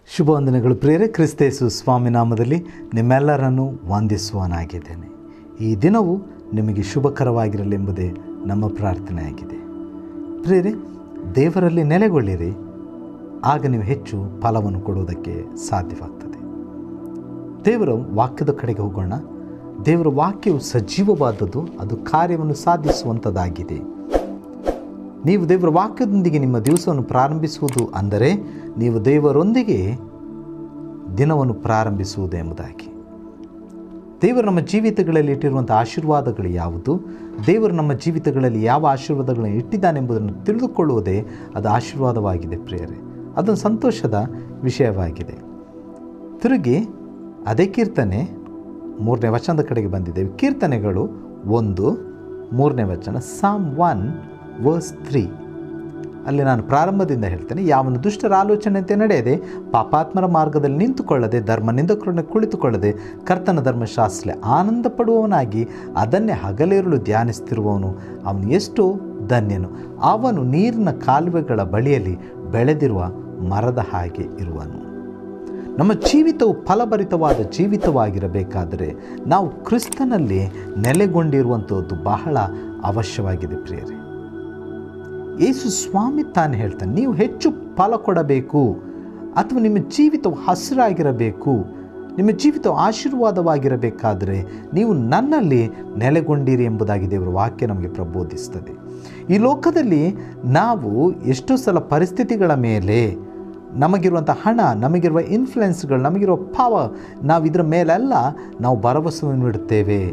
ಶುಭ ವಂದನೆಗಳು ಪ್ರೇರೆ ಕ್ರಿಸ್ತೇಸು ಸ್ವಾಮಿ ನಾಮದಲ್ಲಿ ನಿಮ್ಮೆಲ್ಲರನ್ನು ವಂದಿಸುವನಾಗಿದ್ದೇನೆ ಈ ದಿನವು ನಿಮಗೆ ಶುಭಕರವಾಗಿರಲೆಂಬುದೇ ನಮ್ಮ ಪ್ರಾರ್ಥನೆಯಾಗಿದೆ ಪ್ರೇರೆ ದೇವರಲ್ಲಿ ನೆಲೆಗೊಳ್ಳಿರಿ ಆಗ ನೀವು ಹೆಚ್ಚು ಫಲವನ್ನು ಕೊಡುವುದಕ್ಕೆ ಸಾಧ್ಯವಾಗ್ತದೆ ದೇವರ ವಾಕ್ಯದ ಕಡೆಗೆ ಹೋಗೋಣ ದೇವರ ವಾಕ್ಯವು ಸಜೀವವಾದದ್ದು ಅದು ಕಾರ್ಯವನ್ನು ಸಾಧಿಸುವಂಥದ್ದಾಗಿದೆ ನೀವು ದೇವರ ವಾಕ್ಯದೊಂದಿಗೆ ನಿಮ್ಮ ದಿವಸವನ್ನು ಪ್ರಾರಂಭಿಸುವುದು ಅಂದರೆ ನೀವು ದೇವರೊಂದಿಗೆ ದಿನವನ್ನು ಪ್ರಾರಂಭಿಸುವುದು ಎಂಬುದಾಗಿ ದೇವರು ನಮ್ಮ ಜೀವಿತಗಳಲ್ಲಿ ಇಟ್ಟಿರುವಂಥ ಆಶೀರ್ವಾದಗಳು ಯಾವುದು ದೇವರು ನಮ್ಮ ಜೀವಿತಗಳಲ್ಲಿ ಯಾವ ಆಶೀರ್ವಾದಗಳನ್ನು ಇಟ್ಟಿದ್ದಾನೆಂಬುದನ್ನು ತಿಳಿದುಕೊಳ್ಳುವುದೇ ಅದು ಆಶೀರ್ವಾದವಾಗಿದೆ ಪ್ರಿಯರೇ ಅದೊಂದು ಸಂತೋಷದ ವಿಷಯವಾಗಿದೆ ತಿರುಗಿ ಅದೇ ಕೀರ್ತನೆ ಮೂರನೇ ವಚನದ ಕಡೆಗೆ ಬಂದಿದ್ದೇವೆ ಕೀರ್ತನೆಗಳು ಒಂದು ಮೂರನೇ ವಚನ ಸಾಮ್ ಒನ್ ವರ್ಸ್ ತ್ರೀ ಅಲ್ಲಿ ನಾನು ಪ್ರಾರಂಭದಿಂದ ಹೇಳ್ತೇನೆ ಯಾವನು ದುಷ್ಟರ ಆಲೋಚನೆಯಂತೆ ನಡೆಯದೆ ಪಾಪಾತ್ಮರ ಮಾರ್ಗದಲ್ಲಿ ನಿಂತುಕೊಳ್ಳದೆ ಧರ್ಮ ನಿಂದಕರನ್ನು ಕುಳಿತುಕೊಳ್ಳದೆ ಕರ್ತನ ಧರ್ಮಶಾಸ್ತ್ರ ಆನಂದ ಪಡುವವನಾಗಿ ಅದನ್ನೇ ಹಗಲಿರುಳು ಧ್ಯಾನಿಸ್ತಿರುವವನು ಅವನು ಎಷ್ಟು ಧನ್ಯನು ಅವನು ನೀರಿನ ಕಾಲುವೆಗಳ ಬಳಿಯಲ್ಲಿ ಬೆಳೆದಿರುವ ಮರದ ಹಾಗೆ ಇರುವನು ನಮ್ಮ ಜೀವಿತವು ಫಲಭರಿತವಾದ ಜೀವಿತವಾಗಿರಬೇಕಾದರೆ ನಾವು ಕ್ರಿಸ್ತನಲ್ಲಿ ನೆಲೆಗೊಂಡಿರುವಂಥದ್ದು ಬಹಳ ಅವಶ್ಯವಾಗಿದೆ ಪ್ರಿಯರೇ ಯೇಸು ಸ್ವಾಮಿ ತಾನು ಹೇಳ್ತಾನೆ ನೀವು ಹೆಚ್ಚು ಫಲ ಕೊಡಬೇಕು ಅಥವಾ ನಿಮ್ಮ ಜೀವಿತವು ಹಸಿರಾಗಿರಬೇಕು ನಿಮ್ಮ ಜೀವಿತ ಆಶೀರ್ವಾದವಾಗಿರಬೇಕಾದರೆ ನೀವು ನನ್ನಲ್ಲಿ ನೆಲೆಗೊಂಡಿರಿ ಎಂಬುದಾಗಿ ದೇವರ ವಾಕ್ಯ ನಮಗೆ ಪ್ರಬೋಧಿಸ್ತದೆ ಈ ಲೋಕದಲ್ಲಿ ನಾವು ಎಷ್ಟೋ ಸಲ ಪರಿಸ್ಥಿತಿಗಳ ಮೇಲೆ ನಮಗಿರುವಂಥ ಹಣ ನಮಗಿರುವ ಇನ್ಫ್ಲುಯೆನ್ಸ್ಗಳು ನಮಗಿರುವ ಪಾವ ನಾವು ಇದರ ಮೇಲೆಲ್ಲ ನಾವು ಭರವಸೆಯನ್ನು ಇಡುತ್ತೇವೆ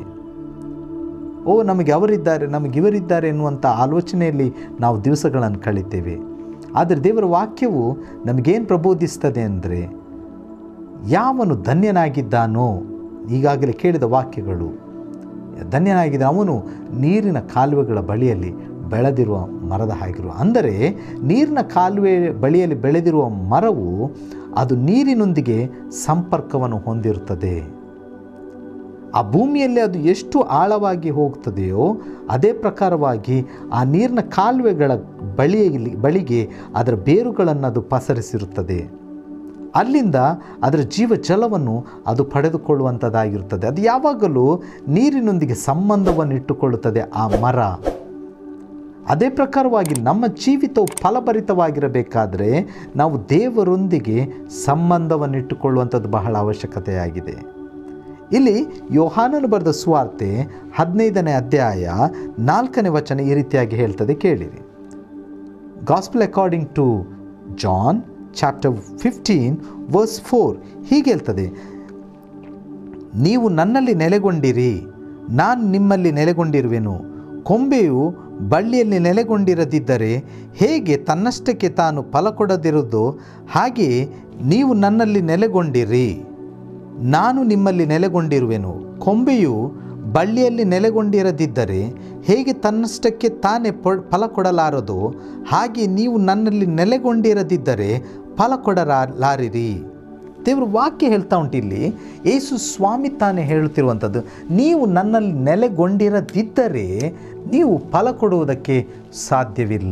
ಓ ನಮಗೆ ಅವರಿದ್ದಾರೆ ನಮಗೆ ಇವರಿದ್ದಾರೆ ಎನ್ನುವಂಥ ಆಲೋಚನೆಯಲ್ಲಿ ನಾವು ದಿವಸಗಳನ್ನು ಕಳಿತೇವೆ ಆದರೆ ದೇವರ ವಾಕ್ಯವು ನಮಗೇನು ಪ್ರಬೋಧಿಸ್ತದೆ ಅಂದರೆ ಯಾವನು ಧನ್ಯನಾಗಿದ್ದಾನೋ ಈಗಾಗಲೇ ಕೇಳಿದ ವಾಕ್ಯಗಳು ಧನ್ಯನಾಗಿದ್ದ ಅವನು ನೀರಿನ ಕಾಲುವೆಗಳ ಬಳಿಯಲ್ಲಿ ಬೆಳೆದಿರುವ ಮರದ ಹಾಗಿರುವ ಅಂದರೆ ನೀರಿನ ಕಾಲುವೆ ಬಳಿಯಲ್ಲಿ ಬೆಳೆದಿರುವ ಮರವು ಅದು ನೀರಿನೊಂದಿಗೆ ಸಂಪರ್ಕವನ್ನು ಹೊಂದಿರುತ್ತದೆ ಆ ಭೂಮಿಯಲ್ಲಿ ಅದು ಎಷ್ಟು ಆಳವಾಗಿ ಹೋಗ್ತದೆಯೋ ಅದೇ ಪ್ರಕಾರವಾಗಿ ಆ ನೀರಿನ ಕಾಲುವೆಗಳ ಬಳಿಯಲ್ಲಿ ಬಳಿಗೆ ಅದರ ಬೇರುಗಳನ್ನು ಅದು ಪಸರಿಸಿರುತ್ತದೆ ಅಲ್ಲಿಂದ ಅದರ ಜೀವ ಜಲವನ್ನು ಅದು ಪಡೆದುಕೊಳ್ಳುವಂಥದ್ದಾಗಿರುತ್ತದೆ ಅದು ಯಾವಾಗಲೂ ನೀರಿನೊಂದಿಗೆ ಸಂಬಂಧವನ್ನು ಇಟ್ಟುಕೊಳ್ಳುತ್ತದೆ ಆ ಮರ ಅದೇ ಪ್ರಕಾರವಾಗಿ ನಮ್ಮ ಜೀವಿತವು ಫಲಭರಿತವಾಗಿರಬೇಕಾದರೆ ನಾವು ದೇವರೊಂದಿಗೆ ಸಂಬಂಧವನ್ನು ಇಟ್ಟುಕೊಳ್ಳುವಂಥದ್ದು ಬಹಳ ಅವಶ್ಯಕತೆಯಾಗಿದೆ ಇಲ್ಲಿ ಯೋಹಾನನು ಬರೆದ ಸುವಾರ್ತೆ ಹದಿನೈದನೇ ಅಧ್ಯಾಯ ನಾಲ್ಕನೇ ವಚನ ಈ ರೀತಿಯಾಗಿ ಹೇಳ್ತದೆ ಕೇಳಿರಿ gospel according to John chapter fifteen verse four ಹೀಗೆ ಹೇಳ್ತದೆ ನೀವು ನನ್ನಲ್ಲಿ ನೆಲೆಗೊಂಡಿರಿ ನಾನು ನಿಮ್ಮಲ್ಲಿ ನೆಲೆಗೊಂಡಿರುವೆನು ಕೊಂಬೆಯು ಬಳ್ಳಿಯಲ್ಲಿ ನೆಲೆಗೊಂಡಿರದಿದ್ದರೆ ಹೇಗೆ ತನ್ನಷ್ಟಕ್ಕೆ ತಾನು ಫಲ ಕೊಡದಿರುವುದೋ ಹಾಗೆಯೇ ನೀವು ನನ್ನಲ್ಲಿ ನೆಲೆಗೊಂಡಿರಿ ನಾನು ನಿಮ್ಮಲ್ಲಿ ನೆಲೆಗೊಂಡಿರುವೆನು ಕೊಂಬೆಯು ಬಳ್ಳಿಯಲ್ಲಿ ನೆಲೆಗೊಂಡಿರದಿದ್ದರೆ ಹೇಗೆ ತನ್ನಷ್ಟಕ್ಕೆ ತಾನೇ ಪೊ ಫಲ ಕೊಡಲಾರದೋ ಹಾಗೆ ನೀವು ನನ್ನಲ್ಲಿ ನೆಲೆಗೊಂಡಿರದಿದ್ದರೆ ಫಲ ಕೊಡಲಾರಿರಿ ದೇವರು ವಾಕ್ಯ ಹೇಳ್ತಾ ಉಂಟು ಇಲ್ಲಿ ಯೇಸು ಸ್ವಾಮಿ ತಾನೇ ಹೇಳುತ್ತಿರುವಂಥದ್ದು ನೀವು ನನ್ನಲ್ಲಿ ನೆಲೆಗೊಂಡಿರದಿದ್ದರೆ ನೀವು ಫಲ ಕೊಡುವುದಕ್ಕೆ ಸಾಧ್ಯವಿಲ್ಲ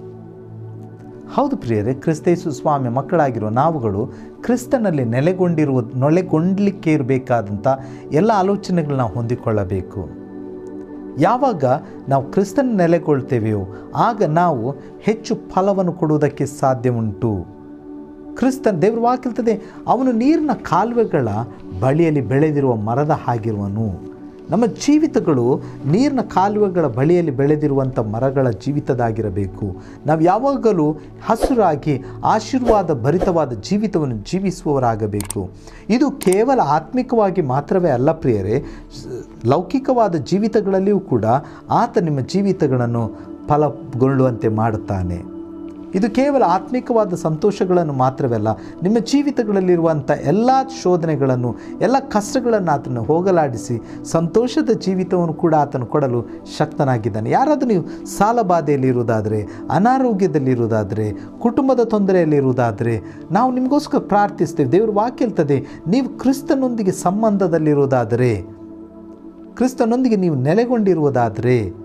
ಹೌದು ಪ್ರಿಯರೇ ಕ್ರಿಸ್ತೇಸು ಸ್ವಾಮಿ ಮಕ್ಕಳಾಗಿರುವ ನಾವುಗಳು ಕ್ರಿಸ್ತನಲ್ಲಿ ನೆಲೆಗೊಂಡಿರುವ ನೆಲೆಗೊಂಡಲಿಕ್ಕೆ ಇರಬೇಕಾದಂಥ ಎಲ್ಲ ಆಲೋಚನೆಗಳನ್ನ ನಾವು ಹೊಂದಿಕೊಳ್ಳಬೇಕು ಯಾವಾಗ ನಾವು ಕ್ರಿಸ್ತನ ನೆಲೆಗೊಳ್ತೇವೆಯೋ ಆಗ ನಾವು ಹೆಚ್ಚು ಫಲವನ್ನು ಕೊಡುವುದಕ್ಕೆ ಸಾಧ್ಯ ಉಂಟು ಕ್ರಿಸ್ತನ್ ದೇವ್ರ ವಾಕ್ಯಲ್ತದೆ ಅವನು ನೀರಿನ ಕಾಲುವೆಗಳ ಬಳಿಯಲ್ಲಿ ಬೆಳೆದಿರುವ ಮರದ ಹಾಗಿರುವನು ನಮ್ಮ ಜೀವಿತಗಳು ನೀರಿನ ಕಾಲುವೆಗಳ ಬಳಿಯಲ್ಲಿ ಬೆಳೆದಿರುವಂಥ ಮರಗಳ ಜೀವಿತದಾಗಿರಬೇಕು ನಾವು ಯಾವಾಗಲೂ ಹಸುರಾಗಿ ಆಶೀರ್ವಾದ ಭರಿತವಾದ ಜೀವಿತವನ್ನು ಜೀವಿಸುವವರಾಗಬೇಕು ಇದು ಕೇವಲ ಆತ್ಮಿಕವಾಗಿ ಮಾತ್ರವೇ ಅಲ್ಲ ಪ್ರಿಯರೇ ಲೌಕಿಕವಾದ ಜೀವಿತಗಳಲ್ಲಿಯೂ ಕೂಡ ಆತ ನಿಮ್ಮ ಜೀವಿತಗಳನ್ನು ಫಲಗೊಳ್ಳುವಂತೆ ಮಾಡುತ್ತಾನೆ ಇದು ಕೇವಲ ಆತ್ಮಿಕವಾದ ಸಂತೋಷಗಳನ್ನು ಮಾತ್ರವಲ್ಲ ನಿಮ್ಮ ಜೀವಿತಗಳಲ್ಲಿರುವಂಥ ಎಲ್ಲ ಶೋಧನೆಗಳನ್ನು ಎಲ್ಲ ಕಷ್ಟಗಳನ್ನು ಆತನು ಹೋಗಲಾಡಿಸಿ ಸಂತೋಷದ ಜೀವಿತವನ್ನು ಕೂಡ ಆತನು ಕೊಡಲು ಶಕ್ತನಾಗಿದ್ದಾನೆ ಯಾರಾದರೂ ನೀವು ಸಾಲ ಬಾಧೆಯಲ್ಲಿರುವುದಾದರೆ ಅನಾರೋಗ್ಯದಲ್ಲಿರುವುದಾದರೆ ಕುಟುಂಬದ ತೊಂದರೆಯಲ್ಲಿರುವುದಾದರೆ ನಾವು ನಿಮಗೋಸ್ಕರ ಪ್ರಾರ್ಥಿಸ್ತೇವೆ ದೇವರು ವಾಕ್ಯ ಹೇಳ್ತದೆ ನೀವು ಕ್ರಿಸ್ತನೊಂದಿಗೆ ಸಂಬಂಧದಲ್ಲಿರುವುದಾದರೆ ಕ್ರಿಸ್ತನೊಂದಿಗೆ ನೀವು ನೆಲೆಗೊಂಡಿರುವುದಾದರೆ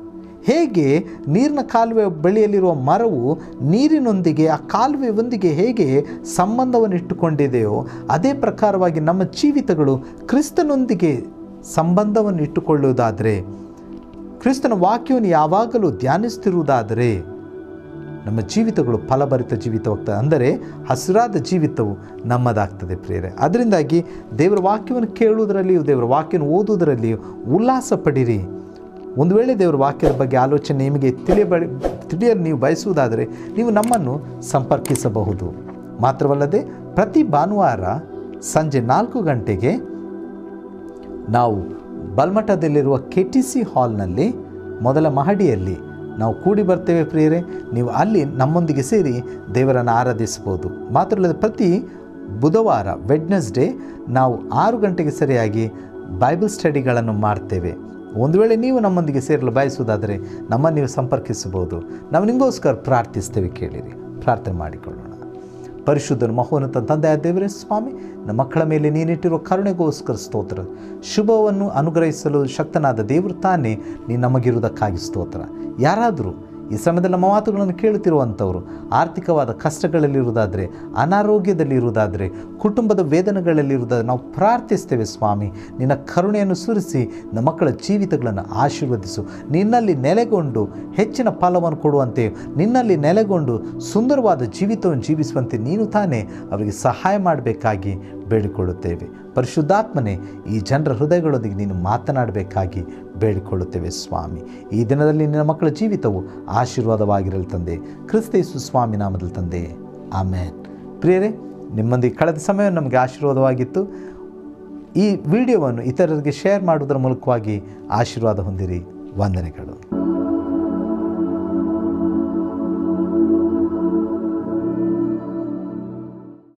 ಹೇಗೆ ನೀರಿನ ಕಾಲುವೆ ಬಳಿಯಲ್ಲಿರುವ ಮರವು ನೀರಿನೊಂದಿಗೆ ಆ ಕಾಲುವೆಯೊಂದಿಗೆ ಹೇಗೆ ಸಂಬಂಧವನ್ನು ಇಟ್ಟುಕೊಂಡಿದೆಯೋ ಅದೇ ಪ್ರಕಾರವಾಗಿ ನಮ್ಮ ಜೀವಿತಗಳು ಕ್ರಿಸ್ತನೊಂದಿಗೆ ಸಂಬಂಧವನ್ನು ಇಟ್ಟುಕೊಳ್ಳುವುದಾದರೆ ಕ್ರಿಸ್ತನ ವಾಕ್ಯವನ್ನು ಯಾವಾಗಲೂ ಧ್ಯಾನಿಸ್ತಿರುವುದಾದರೆ ನಮ್ಮ ಜೀವಿತಗಳು ಫಲಭರಿತ ಜೀವಿತವಾಗ್ತದೆ ಅಂದರೆ ಹಸಿರಾದ ಜೀವಿತವು ನಮ್ಮದಾಗ್ತದೆ ಪ್ರಿಯರೇ ಅದರಿಂದಾಗಿ ದೇವರ ವಾಕ್ಯವನ್ನು ಕೇಳುವುದರಲ್ಲಿಯೂ ದೇವರ ವಾಕ್ಯವನ್ನು ಓದುವುದರಲ್ಲಿಯೂ ಉಲ್ಲಾಸ ಪಡಿರಿ ಒಂದು ವೇಳೆ ದೇವರ ವಾಕ್ಯದ ಬಗ್ಗೆ ಆಲೋಚನೆ ನಿಮಗೆ ತಿಳಿಯಬ ತಿಳಿಯಲು ನೀವು ಬಯಸುವುದಾದರೆ ನೀವು ನಮ್ಮನ್ನು ಸಂಪರ್ಕಿಸಬಹುದು ಮಾತ್ರವಲ್ಲದೆ ಪ್ರತಿ ಭಾನುವಾರ ಸಂಜೆ ನಾಲ್ಕು ಗಂಟೆಗೆ ನಾವು ಬಲ್ಮಠದಲ್ಲಿರುವ ಕೆ ಟಿ ಸಿ ಹಾಲ್ನಲ್ಲಿ ಮೊದಲ ಮಹಡಿಯಲ್ಲಿ ನಾವು ಕೂಡಿ ಬರ್ತೇವೆ ಪ್ರಿಯರೇ ನೀವು ಅಲ್ಲಿ ನಮ್ಮೊಂದಿಗೆ ಸೇರಿ ದೇವರನ್ನು ಆರಾಧಿಸ್ಬೋದು ಮಾತ್ರವಲ್ಲದೆ ಪ್ರತಿ ಬುಧವಾರ ವೆಡ್ನೆಸ್ಡೇ ನಾವು ಆರು ಗಂಟೆಗೆ ಸರಿಯಾಗಿ ಬೈಬಲ್ ಸ್ಟಡಿಗಳನ್ನು ಮಾಡ್ತೇವೆ ಒಂದು ವೇಳೆ ನೀವು ನಮ್ಮೊಂದಿಗೆ ಸೇರಲು ಬಯಸುವುದಾದರೆ ನಮ್ಮನ್ನು ನೀವು ಸಂಪರ್ಕಿಸಬಹುದು ನಾವು ನಿಮಗೋಸ್ಕರ ಪ್ರಾರ್ಥಿಸ್ತೇವೆ ಕೇಳಿರಿ ಪ್ರಾರ್ಥನೆ ಮಾಡಿಕೊಳ್ಳೋಣ ಪರಿಶುದ್ಧನು ಮಹೋನ್ನತ ತಂದೆಯ ದೇವರೇ ಸ್ವಾಮಿ ನಮ್ಮ ಮಕ್ಕಳ ಮೇಲೆ ನೀನಿಟ್ಟಿರುವ ಕರುಣೆಗೋಸ್ಕರ ಸ್ತೋತ್ರ ಶುಭವನ್ನು ಅನುಗ್ರಹಿಸಲು ಶಕ್ತನಾದ ದೇವರು ತಾನೇ ನೀನು ನಮಗಿರುವುದಕ್ಕಾಗಿ ಸ್ತೋತ್ರ ಯಾರಾದರೂ ಈ ಸಮಯದಲ್ಲಿ ನಮ್ಮ ಮಾತುಗಳನ್ನು ಕೇಳುತ್ತಿರುವಂಥವರು ಆರ್ಥಿಕವಾದ ಕಷ್ಟಗಳಲ್ಲಿರುವುದಾದರೆ ಅನಾರೋಗ್ಯದಲ್ಲಿರುವುದಾದರೆ ಕುಟುಂಬದ ವೇದನೆಗಳಲ್ಲಿರುವುದಾದರೆ ನಾವು ಪ್ರಾರ್ಥಿಸ್ತೇವೆ ಸ್ವಾಮಿ ನಿನ್ನ ಕರುಣೆಯನ್ನು ಸುರಿಸಿ ನಮ್ಮ ಮಕ್ಕಳ ಜೀವಿತಗಳನ್ನು ಆಶೀರ್ವದಿಸು ನಿನ್ನಲ್ಲಿ ನೆಲೆಗೊಂಡು ಹೆಚ್ಚಿನ ಫಲವನ್ನು ಕೊಡುವಂತೆ ನಿನ್ನಲ್ಲಿ ನೆಲೆಗೊಂಡು ಸುಂದರವಾದ ಜೀವಿತವನ್ನು ಜೀವಿಸುವಂತೆ ನೀನು ತಾನೇ ಅವರಿಗೆ ಸಹಾಯ ಮಾಡಬೇಕಾಗಿ ಬೇಡಿಕೊಳ್ಳುತ್ತೇವೆ ಪರಿಶುದ್ಧಾತ್ಮನೇ ಈ ಜನರ ಹೃದಯಗಳೊಂದಿಗೆ ನೀನು ಮಾತನಾಡಬೇಕಾಗಿ ಬೇಡಿಕೊಳ್ಳುತ್ತೇವೆ ಸ್ವಾಮಿ ಈ ದಿನದಲ್ಲಿ ನಿನ್ನ ಮಕ್ಕಳ ಜೀವಿತವು ಆಶೀರ್ವಾದವಾಗಿರಲು ತಂದೆ ಕ್ರಿಸ್ತೇಸು ಸ್ವಾಮಿ ನಾಮದಲ್ಲಿ ತಂದೆ ಆಮೇನ್ ಪ್ರಿಯರೇ ನಿಮ್ಮೊಂದಿಗೆ ಕಳೆದ ಸಮಯ ನಮಗೆ ಆಶೀರ್ವಾದವಾಗಿತ್ತು ಈ ವಿಡಿಯೋವನ್ನು ಇತರರಿಗೆ ಶೇರ್ ಮಾಡುವುದರ ಮೂಲಕವಾಗಿ ಆಶೀರ್ವಾದ ಹೊಂದಿರಿ ವಂದನೆಗಳು